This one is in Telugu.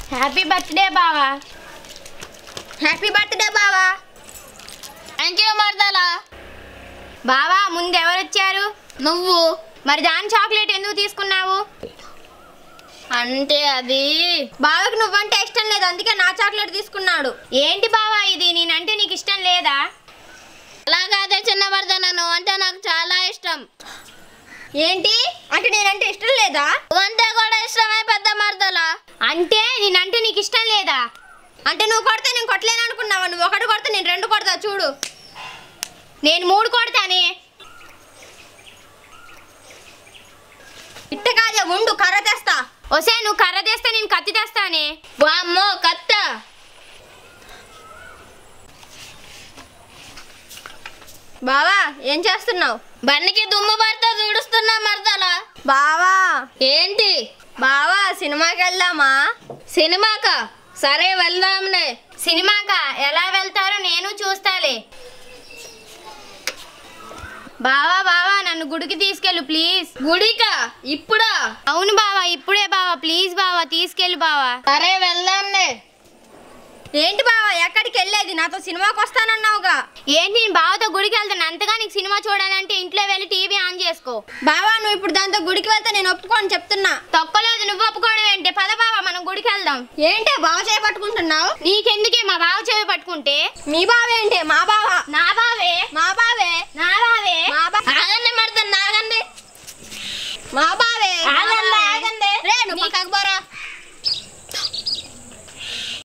హ్యాపీ బర్త్డే బావా హ్యాపీ బర్త్డే బావా థ్యాంక్ యూ మరదలా బావా ముందు ఎవరు వచ్చారు నువ్వు మరి దాని చాక్లెట్ ఎందుకు తీసుకున్నావు అంటే అది బావకి నువ్వంటే ఇష్టం లేదు అందుకే నా చాక్లెట్ తీసుకున్నాడు ఏంటి బావా ఇది నేనంటే నీకు ఇష్టం లేదా అలాగైతే చిన్న మరదల నువ్వు అంటే నాకు చాలా ఇష్టం ఏంటి అంటే నేనంటే ఇష్టం లేదా నువ్వంటే కూడా ఇష్టమే పెద్ద మరదల అంటే నేనంటే నీకు ఇష్టం లేదా అంటే నువ్వు కొడితే నేను కొట్టలేను అనుకున్నావా నువ్వు ఒకటి కొడితే నేను రెండు కొడతా చూడు నేను మూడు కొడతానే ఇట్ట కాదే ఉండు కర్ర తెస్తా ఒసే నువ్వు కర్ర తెస్తే నేను కత్తి తెస్తానే వామ్మో కత్త బావా ఏం చేస్తున్నావు బండికి దుమ్ము పడితే చూడుస్తున్నా మరదల బావా ఏంటి బావా సినిమాకి వెళ్దామా సినిమాకా సరే వెళ్దాంలే సినిమాకా ఎలా వెళ్తారో నేను చూస్తాలే బావా బావా నన్ను గుడికి తీసుకెళ్ళు ప్లీజ్ గుడికా ఇప్పుడా అవును బావా ఇప్పుడే బావా ప్లీజ్ బావా తీసుకెళ్ళు బావా సరే వెళ్దాంలే ఏంటి బావా ఎక్కడికి వెళ్ళేది నాతో సినిమాకి వస్తానన్నావుగా ఏంటి నేను బావతో గుడికి వెళ్తాను అంతగా నీకు సినిమా చూడాలంటే ఇంట్లో వెళ్ళి టీవీ ఆన్ చేసుకో బావా నువ్వు ఇప్పుడు దాంతో గుడికి వెళ్తే నేను ఒప్పుకోని చెప్తున్నా తొక్కలేదు నువ్వు ఒప్పుకోవడం ఏంటి పద బావా మనం గుడికి వెళ్దాం ఏంటే బావ చేపట్టుకుంటున్నావు నీకెందుకే మా బావ చెవి పట్టుకుంటే మీ బావేంటి మా బావ నా బావే మా బావే నా బావే మా బా ఆగండి మడతాను ఆగండి మా బావే ఆగండి, ఆగండి రే నువ్వు పక్కకు పోరా